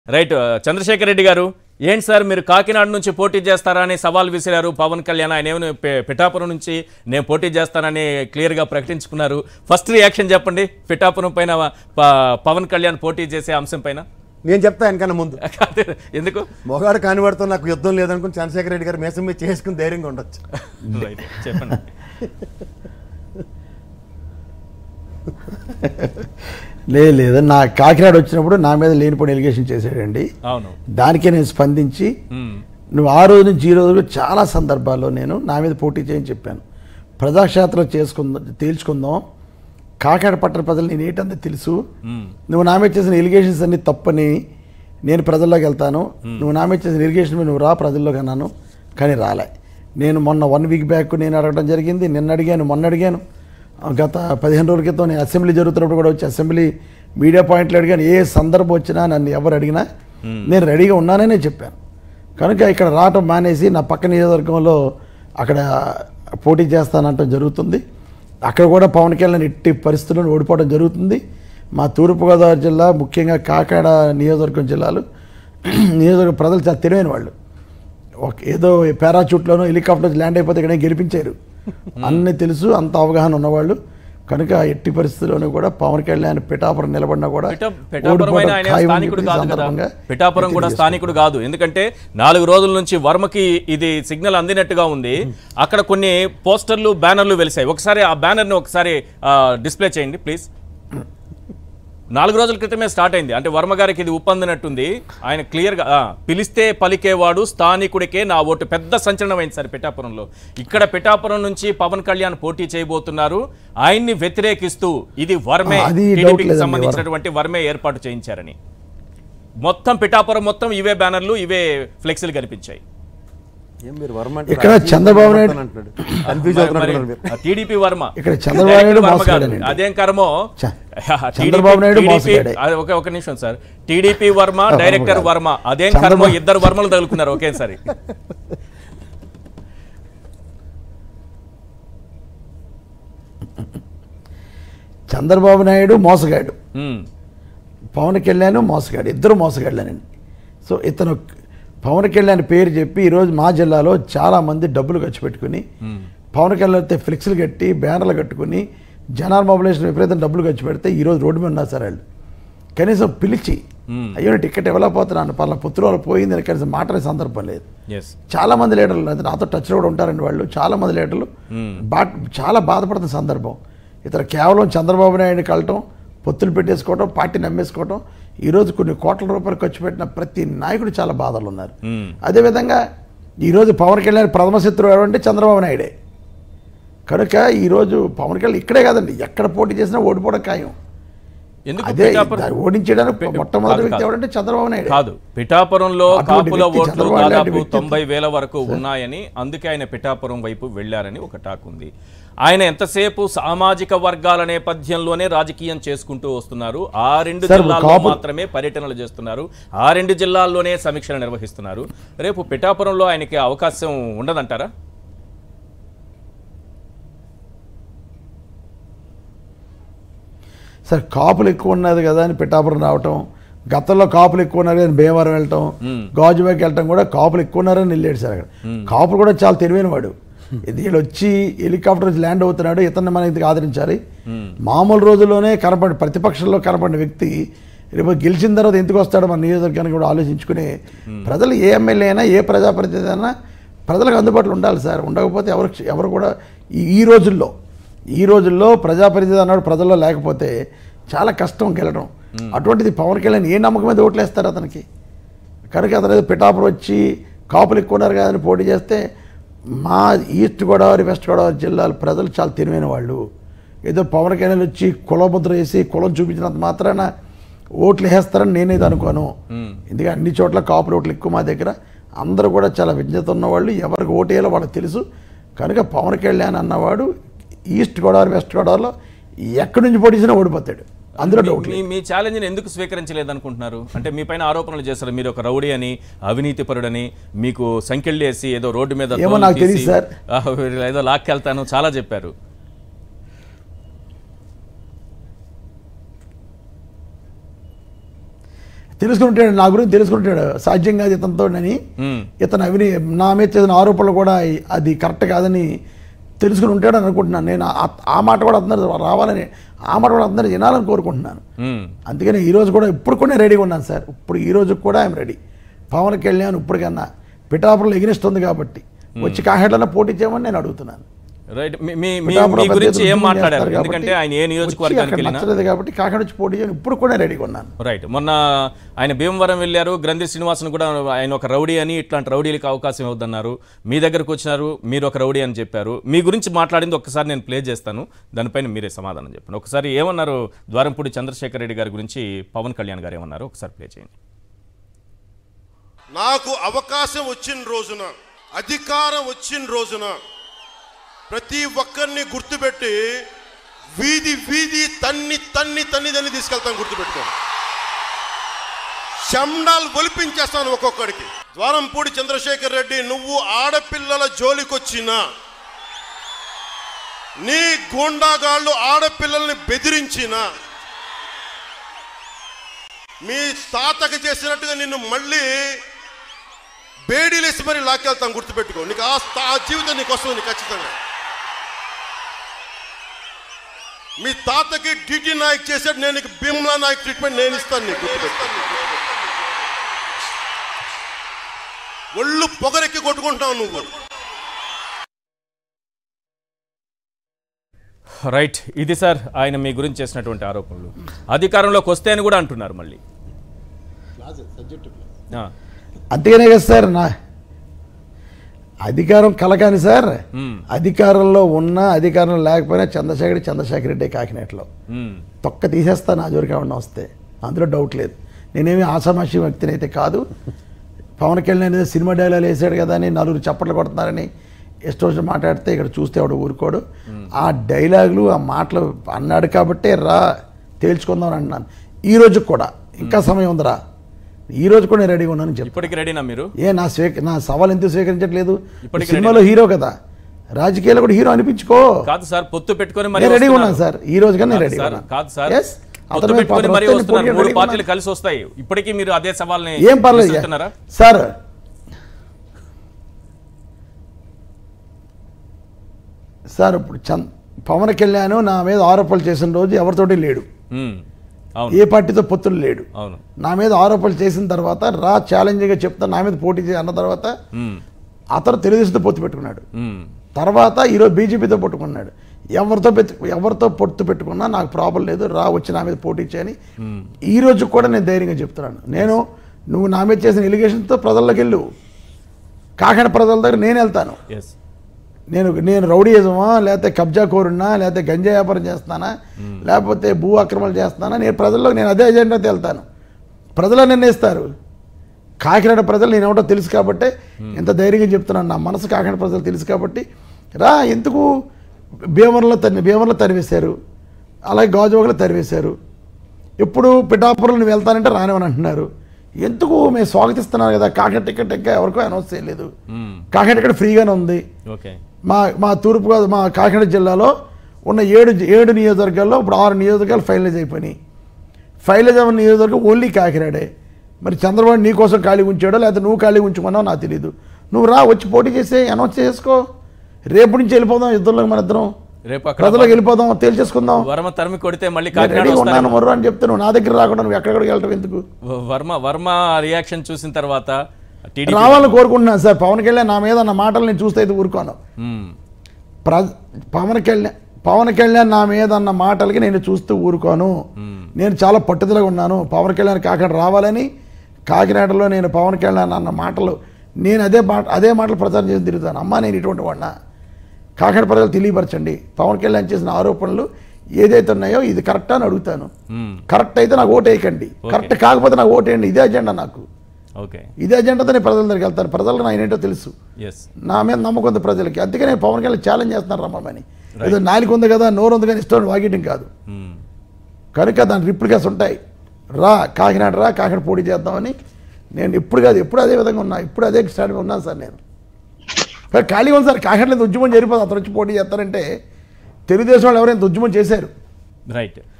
Right Chandrasekhar Reddy గారు ఏంటి sir మీరు కాకినాడ నుంచి పోటీ చేస్తారా అని సవాల్ విసిరారు పవన్ కళ్యాణ్ ఆయన ఏమైనా పె- పిఠాపురం నుంచి నేను పోటీ చేస్తానని క్లియర్గా ప్రకటించుకున్నారు ఫస్ట్ రియాక్షన్ చెప్పండి పిఠాపురం పైన ప- పవన్ కళ్యాణ్ పోటీ చేసే అంశం పైన నేను చెప్తా వెనకన్నా ముందు కాదు, ఎందుకు మొగాడు కానివాడితో నాకు యుద్ధం లేదనుకుని చంద్రశేఖర రెడ్డి గారు మేసం మీద చేసుకుని ధైర్యంగా ఉండొచ్చు రైట్ చెప్పండి లేదు లేదు నా కాకినాడ వచ్చినప్పుడు నా మీద లేనిపోయిన ఎలిగేషన్ చేశాడండి అవును దానికే నేను స్పందించి మ్మ్. నువ్వు ఆ రోజు నుంచి ఈ రోజు వరకు చాలా సందర్భాల్లో నేను నా మీద పోటీ చేయని చెప్పాను ప్రజాక్షేత్రం చేసుకుందాం తేల్చుకుందాం కాకినాడ పట్టణ ప్రజలు నేను ఏంటంటే తెలుసు మ్మ్. నువ్వు నా మీద చేసిన ఎలిగేషన్స్ అన్ని తప్పని నేను ప్రజల్లోకి వెళ్తాను నువ్వు నా మీద చేసిన ఎలిగేషన్ మీద నువ్వు రా ప్రజల్లోకి అన్నాను కానీ రాలే నేను మొన్న వన్ వీక్ బ్యాక్ నేను అడగడం జరిగింది నిన్న అడిగాను మొన్న అడిగాను ఆ, గత పదిహేను రోజుల క్రితం నేను అసెంబ్లీ జరుగుతున్నప్పుడు కూడా వచ్చి అసెంబ్లీ మీడియా పాయింట్లు అడిగాను ఏ సందర్భం వచ్చినా నన్ను ఎవరు అడిగినా నేను రెడీగా ఉన్నాననే చెప్పాను కనుక ఇక్కడ రావటం మానేసి నా పక్క నియోజకవర్గంలో అక్కడ పోటీ చేస్తానంటం జరుగుతుంది అక్కడ కూడా పవన్ కళ్యాణ్ ఎట్టి పరిస్థితుల్లో ఓడిపోవడం జరుగుతుంది మా తూర్పుగోదావరి జిల్లా ముఖ్యంగా కాకాడ నియోజకవర్గం జిల్లాలు నియోజకవర్గ ప్రజలు చాలా తెలివైన వాళ్ళు ఒక ఏదో పారాచూట్లోనో హెలికాప్టర్ ల్యాండ్ అయిపోతే ఇక్కడ గెలిపించారు అన్నీ తెలుసు అంత అవగాహన ఉన్నవాళ్ళు కనుక ఎట్టి పరిస్థితుల్లోనూ కూడా పవన్ కళ్యాణ్ పిఠాపురం నిలబడినా కూడా పిఠా- పిఠాపురం అయినా ఓడిపోవడం ఆయన ఖాయమని స్థానికుడు చెప్పి ఈ కాదు కదా సందర్భంగా పిఠాపురం కూడా తెలియజేస్తున్నాను. స్థానికుడు కాదు ఎందుకంటే నాలుగు రోజుల నుంచి వర్మకి ఇది సిగ్నల్ అందినట్టుగా ఉంది అక్కడ కొన్ని పోస్టర్లు బ్యానర్లు వెలిసాయి ఒకసారి ఆ బ్యానర్ని ఒకసారి డిస్ప్లే చేయండి ప్లీజ్ నాలుగు రోజుల క్రితమే స్టార్ట్ అయింది అంటే వర్మ గారికి ఇది ఉప్పందినట్టుంది ఆయన క్లియర్గా ఆ, పిలిస్తే పలికేవాడు స్థానికుడికే నా ఓటు పెద్ద సంచలనం అయింది సార్ పిఠాపురంలో ఇక్కడ పిఠాపురం నుంచి పవన్ కళ్యాణ్ పోటీ చేయబోతున్నారు ఆయన్ని వ్యతిరేకిస్తూ ఇది వర్మే ఆ, అది doubt టీడీపీకి లేదండి, సంబంధించినటువంటి వర్మే ఏర్పాటు చేయించారని మొత్తం పిఠాపురం మొత్తం ఇవే బ్యానర్లు ఇవే ఫ్లెక్సీలు కనిపించాయి ఏం మీరు వర్మ ఇక్కడ చంద్రబాబు నాయుడు- కన్ఫ్యూజ్ అవుతున్నారు మీరు టీడీపీ వర్మ ఇక్కడ చంద్రబాబు నాయుడు డైరెక్ట్ వర్మ మోసగాడేనండి. కాదు. అదేం కర్మో చ- TDP చంద్రబాబు నాయుడు మోసగాడే. అది ఒక ఒక నిమిషం సార్ టీడీపీ వర్మ డైరెక్టర్ కాదు. వర్మ అదేం కర్మో చంద్రబాబు- ఇద్దరు వర్మలు తగులుకున్నారు ఒకేసారి చంద్రబాబు నాయుడు మోసగాడు ఉమ్, పవన్ కళ్యాణ్ మోసగాడు ఇద్దరు మోసగాళ్ళనండి సో ఇతను పవన్ కళ్యాణ్ పేరు చెప్పి ఈరోజు మా జిల్లాలో చాలామంది డబ్బులు ఖర్చు పెట్టుకుని పవన్ కళ్యాణ్ అయితే ఫ్లెక్స్లు కట్టి బ్యానర్లు కట్టుకుని జనాల మొబిలైజేషన్ విపరీతం డబ్బులు ఖర్చు పెడితే ఈరోజు రోడ్డు మీద ఉన్నారు సార్ వాళ్ళు కనీసం పిలిచి అయ్యో నేను టికెట్ ఇవ్వలేకపోతున్నాను పలానా పుత్రులు పోయింది అని కనీసం మాట్లాడే సందర్భం లేదు yes. చాలా మంది లీడర్లు అది నాతో టచ్లో కూడా ఉంటారండి వాళ్ళు చాలా మంది లీడర్లు బా చాలా బాధపడుతున్న సందర్భం ఇతర కేవలం చంద్రబాబు నాయుడు కలటం పొత్తులు పెట్టేసుకోవడం పార్టీ నమ్మేసుకోవడం ఈరోజు కొన్ని కోట్ల రూపాయలు ఖర్చు పెట్టిన ప్రతి నాయకుడు చాలా బాధలు ఉన్నారు అదేవిధంగా ఈరోజు పవన్ కళ్యాణ్ ప్రథమ శత్రువు ఎవరంటే చంద్రబాబు నాయుడే కనుక ఈరోజు పవన్ కళ్యాణ్ ఇక్కడే కాదండి ఎక్కడ పోటీ చేసినా ఓడిపోవడం ఖాయం ఎందుకు అదే పిఠాపురం దాన్ని ఓడించడానికి పి- మొట్టమొదటి కాదు, వ్యక్తి కాదు. ఎవరంటే చంద్రబాబు నాయుడు కాదు పిఠాపురంలో అటువంటి కాపుల వ్యక్తి ఓట్లు చంద్రబాబు నాయుడు దాదాపు వ్యక్తిత్వం. తొంభై వేల వరకు ఉన్నాయని అందుకే ఆయన పిఠాపురం వైపు వెళ్ళారని ఒక టాక్ ఉంది ఆయన ఎంతసేపు సామాజిక వర్గాల నేపథ్యంలోనే రాజకీయం చేసుకుంటూ వస్తున్నారు ఆ రెండు సార్, జిల్లాల్లో కాపు- మాత్రమే పర్యటనలు చేస్తున్నారు ఆ రెండు జిల్లాల్లోనే సమీక్షలు నిర్వహిస్తున్నారు రేపు పిఠాపురంలో ఆయనకి అవకాశం ఉండదంటారా సార్ కాపులు ఎక్కువ ఉన్నది కదా అని పిఠాపురం రావటం గతంలో కాపులు ఎక్కువ ఉన్నారు అని భీమవరం వెళ్ళటం గాజుబాకి వెళ్ళటం కూడా కాపులు ఎక్కువ ఉన్నారని వెళ్ళాడు సార్ అక్కడ కాపులు కూడా చాలా తెలివైన వాడు ఇది వీళ్ళు వచ్చి హెలికాప్టర్ వచ్చి ల్యాండ్ అవుతున్నాడు ఇతన్ని మనకి ఆదరించాలి మామూలు రోజుల్లోనే కనపడి ప్రతిపక్షంలో కనపడిన వ్యక్తి రేపు గెలిచిన తర్వాత ఎందుకు వస్తాడో మన నియోజకవర్గానికి కూడా ఆలోచించుకుని ప్రజలు ఏ ఎమ్మెల్యే అయినా ఏ ప్రజాప్రతినిధి అయినా ప్రజలకు అందుబాటులో ఉండాలి సార్ ఉండకపోతే ఎవరు ఎవరు కూడా ఈ ఈ రోజుల్లో ఈ రోజుల్లో ప్రజాప్రతినిధి అన్నాడు ప్రజల్లో లేకపోతే చాలా కష్టం గెలడం అటువంటిది పవన్ కళ్యాణ్ ఏ నమ్మకం మీద ఓట్లేస్తారు అతనికి కనుక అతను ఏదో పిఠాపురం వచ్చి కాపులు ఎక్కువ ఉన్నారు కదా అని పోటీ చేస్తే మా ఈస్ట్ గోదావరి వెస్ట్ గోదావరి జిల్లాల ప్రజలు చాలా తెలివైన వాళ్ళు ఏదో పవన్ కళ్యాణ్ వచ్చి కులముద్ర వేసి కులం చూపించినంత మాత్రాన ఓట్లు వేస్తారని నేనేది అనుకోను ఎందుకంటే అన్ని చోట్ల కాపులు ఓట్లు ఎక్కువ మా దగ్గర అందరూ కూడా చాలా విజ్ఞత ఉన్నవాళ్ళు ఎవరికి ఓటు వేయాలో వాళ్ళకి తెలుసు కనుక పవన్ కళ్యాణ్ అన్నవాడు ఈస్ట్ గోదావరి వెస్ట్ గోదావరిలో ఎక్కడి నుంచి పోటీ చేసినా ఓడిపోతాడు అందులో డౌట్ మీ మీ ఛాలెంజ్ని ఎందుకు స్వీకరించలేదనుకుంటున్నారు అంటే మీ పైన ఆరోపణలు చేస్తారు మీరు ఒక రౌడీ అని అవినీతి పరుడని మీకు సంఖ్యలు వేసి ఏదో రోడ్డు మీద ఏమో తోలు నాకు తీసి, తెలీదు సార్. ఆ, ఏదో లాక్కెళ్తాను చాలా చెప్పారు తెలుసుకుంటాడు నా గురించి తెలుసుకుంటాడు సాధ్యం కాదు ఇతనితో అని మ్మ్. ఇతను అవిని నా మీద చేసిన ఆరోపణలు కూడా అది కరెక్ట్ కాదని తెలుసుకుని ఉంటాడు అనుకుంటున్నాను నేను ఆ- ఆ మాట కూడా అందరూ రావాలని ఆ మాట కూడా అందరూ వినాలని కోరుకుంటున్నాను మ్మ్. అందుకని ఈ రోజు కూడా ఇప్పుడు కూడా నేను రెడీగా ఉన్నాను సార్ ఇప్పుడు ఈ రోజు కూడా ఐఎమ్ రెడీ పవన్ కళ్యాణ్ ఇప్పటికన్నా పిఠాపురంలో ఎగిరిస్ట్ ఉంది కాబట్టి వచ్చి కాహెడ్లన్నా పోటీ చేయమని నేను అడుగుతున్నాను రైట్ మీ- మీ మీ- పిఠాపురం మీ పెద్ద గురించి ఏం ఉద్యమం మాట్లాడారు చేస్తారు కాబట్టి ఎందుకంటే ఆయన ఏ వచ్చి నియోజకవర్గానికి అక్కడ వెళ్ళినా నచ్చలేదు కాబట్టి కాకినాడ వచ్చి పోటీ చేయని ఇప్పుడు కూడా నేను రెడీగా ఉన్నాను రైట్ మొన్న ఆయన భీమవరం వెళ్ళారు గ్రంథి శ్రీనివాసన్ కూడా ఆయన ఒక రౌడీ అని ఇట్లాంటి రౌడీలకు అవకాశం ఇవ్వద్దన్నారు మీ దగ్గరకు వచ్చినారు మీరు ఒక రౌడీ అని చెప్పారు మీ గురించి మాట్లాడింది ఒక్కసారి నేను ప్లే చేస్తాను దానిపైన మీరే సమాధానం చెప్పండి ఒకసారి ఏమన్నారు ద్వారంపూడి చంద్రశేఖర్ రెడ్డి గారి గురించి పవన్ కళ్యాణ్ గారు ఏమన్నారు ఒకసారి ప్లే చేయండి నాకు అవకాశం వచ్చిన రోజున అధికారం వచ్చిన రోజున ప్రతి ఒక్కరిని గుర్తుపెట్టి వీధి వీధి తన్ని తన్ని తన్ని తన్ని తీసుకెళ్తాను గుర్తుపెట్టుకో శండాలు ఒలిపించేస్తాను ఒక్కొక్కడికి ద్వారంపూడి చంద్రశేఖర్ రెడ్డి నువ్వు ఆడపిల్లల జోలికొచ్చినా నీ గూండాగాళ్ళు ఆడపిల్లల్ని బెదిరించిన మీ తాతకి చేసినట్టుగా నిన్ను మళ్ళీ బేడీలేసి మరి లాక్కెళ్తాం గుర్తుపెట్టుకో నీకు ఆ స్థా- ఆ జీవితం నీకు వస్తుంది నీకు ఖచ్చితంగా మీ తాతకి డిటి నాయక్ చేసాడు నేను నీకు భీమ్లా నాయక్ ట్రీట్మెంట్ నేను ఇస్తాను నీకు గుర్తుపెట్టుకో. ఒళ్ళు పొగరెక్కి కొట్టుకుంటావు నువ్వు రైట్ ఇది సార్ ఆయన మీ గురించి చేసినటువంటి ఆరోపణలు అధికారంలోకి వస్తే అని కూడా అంటున్నారు మళ్ళీ ఆ, అంతేగానే కదా సార్ నా అధికారం కలకాని సార్ మ్మ్. అధికారంలో ఉన్నా అధికారం లేకపోయినా చంద్రశేఖర్ చంద్రశేఖర్ రెడ్డి కాకినాడలో మ్మ్. తొక్క తీసేస్తా నా జోరికి ఏమన్నా వస్తే అందులో డౌట్ లేదు నేనేమి ఆషామాషి వ్యక్తిని అయితే కాదు పవన్ కళ్యాణ్ ఏదో సినిమా డైలాగ్ వేసాడు కదా అని నలుగురు చప్పట్లు కొడుతున్నారని ఎష్టో వచ్చి మాట్లాడితే ఇక్కడ చూస్తే వాడు ఊరుకోడు ఆ డైలాగులు ఆ మాటలు అన్నాడు కాబట్టే రా తేల్చుకుందాం అని అన్నాను ఈ రోజు కూడా ఇంకా సమయం ఉందిరా ఈ రోజు కూడా నేను రెడీగా ఉన్నాను చెప్పి ఇప్పటికి రెడీనా మీరు ఏ నా స్వీక నా సవాల్ ఎందుకు స్వీకరించట్లేదు ఇప్పటికి సినిమాలో హీరో కదా రాజకీయాల్లో కూడా హీరో అనిపించుకో కాదు సార్ పొత్తు పెట్టుకొని మరి నేను రెడీగా వస్తున్నారు. ఉన్నాను సార్ ఈ రోజు కానీ నేను కాదు రెడీగా సార్, ఉన్నాను కాదు సార్ Yes. పొత్తు అతను పెట్టుకొని పాపం మరీ వస్తే వస్తున్నారు నేను మూడు రెడీగా పార్టీలు ఉన్నాను. కలిసి వస్తాయి ఇప్పటికీ మీరు అదే సవాల్ని ఏం పర్లేదు విసురుతున్నారా? సార్ సార్ ఇప్పుడు చంద్ పవన్ కళ్యాణ్ నా మీద ఆరోపణలు చేసిన రోజు ఎవరితోటి లేడు మ్మ్. అవును ఏ పార్టీతో పొత్తులు లేడు అవును నా మీద ఆరోపణలు చేసిన తర్వాత రా ఛాలెంజింగ్గా చెప్తా నా మీద పోటీ చేయ అన్న తర్వాత మ్మ్. అతను తెలుగుదేశంతో పొత్తు పెట్టుకున్నాడు మ్మ్. తర్వాత ఈరోజు బీజేపీతో పట్టుకున్నాడు ఎవరితో పెట్టు ఎవరితో పొత్తు పెట్టుకున్నా నాకు ప్రాబ్లం లేదు రా వచ్చి నా మీద పోటీ చేయని ఈ రోజు కూడా నేను ధైర్యంగా చెప్తున్నాను నేను నువ్వు నా మీద చేసిన ఎలిగేషన్తో ప్రజల్లోకి వెళ్ళు కాకినాడ ప్రజల దగ్గర నేను వెళ్తాను ఎస్ నేను నేను రౌడీయిజమా లేకపోతే కబ్జా కోరున్నా లేకపోతే గంజా వ్యాపారం చేస్తానా లేకపోతే భూ ఆక్రమణలు చేస్తానా నేను ప్రజల్లో నేను అదే ఎజెండాతో వెళ్తాను ప్రజలు నిర్ణయిస్తారు కాకినాడ ప్రజలు నేను ఏమిటో తెలుసు కాబట్టి ఇంత ధైర్యంగా చెప్తున్నాను నా మనసు కాకినాడ ప్రజలు తెలుసు కాబట్టి రా ఎందుకు భీమవరంలో తన్ని భీమవరంలో తరివేశారు అలాగే గాజువాకలో తరివేశారు ఎప్పుడు పిఠాపురం నువ్వు వెళ్తానంటే రానివని అంటున్నారు ఎందుకు మేము స్వాగతిస్తున్నాను కదా కాకినాడ టికెట్ ఇంకా ఎవరికో అనౌన్స్ చేయలేదు మ్మ్. కాకినాడ టికెట్ ఫ్రీగానే ఉంది ఓకే మా మా తూర్పు గోదా- మా కాకినాడ జిల్లాలో ఉన్న ఏడు ఏడు నియోజకవర్గాల్లో ఇప్పుడు ఆరు నియోజకవర్గాలు ఫైనలైజ్ అయిపోయినాయి ఫైనలైజ్ అయిన నియోజకవర్గం ఓన్లీ కాకినాడే మరి చంద్రబాబు నీ కోసం ఖాళీ ఉంచాడో లేకపోతే నువ్వు ఖాళీ ఉంచుకున్నావు నాకు తెలియదు నువ్వు రా వచ్చి పోటీ చేసి అనౌన్స్ చేసుకో రేపు నుంచి వెళ్ళిపోదాం యుద్ధంలో మన ఇద్దరం రేపు అక్కడ ప్రజలకు వెళ్ళిపోదాం తేల్చేసుకుందాం వర్మ తరిమి కొడితే మళ్ళీ నేను కాకినాడ రెడీగా వస్తారు ఉన్నాను మర్రు అని చెప్తే నువ్వు నా దగ్గర రాకుండా నువ్వు ఎక్కడికి వెళ్ళటం ఎందుకు వర్మ వర్మ రియాక్షన్ చూసిన తర్వాత టీడీపీ రావాలని కోరుకుంటున్నాను సార్ పవన్ కళ్యాణ్ నా మీద నా మాటలు నేను చూస్తే అయితే ఊరుకోను మ్మ్. ప్ర పవన్ కళ్యాణ్ పవన్ కళ్యాణ్ నా మీద అన్న మాటలకి నేను చూస్తూ ఊరుకోను నేను చాలా పట్టుదలగా ఉన్నాను పవన్ కళ్యాణ్ కాకినాడ రావాలని కాకినాడలో నేను పవన్ కళ్యాణ్ అన్న మాటలు నేను అదే మాట అదే మాటలు ప్రచారం చేసి తిరుగుతాను అమ్మా నేను ఇటువంటి వాడినా కాకినాడ ప్రజలు తెలియపరచండి పవన్ కళ్యాణ్ చేసిన ఆరోపణలు ఏదైతే ఉన్నాయో ఇది కరెక్ట్ అని అడుగుతాను మ్మ్. కరెక్ట్ అయితే నాకు ఓటు వేయకండి కరెక్ట్ కాకపోతే నాకు ఓటు వేయండి ఇదే అజెండా నాకు ఓకే ఇదే అజెండాతో నేను ప్రజల దగ్గరికి వెళ్తాను ప్రజలకు నా ఏంటో తెలుసు ఎస్ నా మీద నమ్మకం ఉంది ప్రజలకి అందుకే నేను పవన్ కళ్యాణ్ ఛాలెంజ్ చేస్తున్నాను రమ్మని ఏదో నాలుగు ఉంది కదా నోరు ఉంది కానీ ఇష్టం వాగేయడం కాదు మ్మ్. కనుక దాని రిప్లికేస్ ఉంటాయి రా కాకినాడ రా కాకినాడ పోటీ చేద్దామని నేను ఇప్పుడు కాదు ఎప్పుడు అదే విధంగా ఉన్నా ఇప్పుడు అదే స్టాండ్ ఉన్నాను సార్ నేను కానీ ఖాళీ ఉంది సార్ కాకినాడలో ఉద్యమం జరిపోదు అతను వచ్చి పోటీ చేస్తారంటే తెలుగుదేశం వాళ్ళు ఎవరైనా ఉద్యమం చేశారు రైట్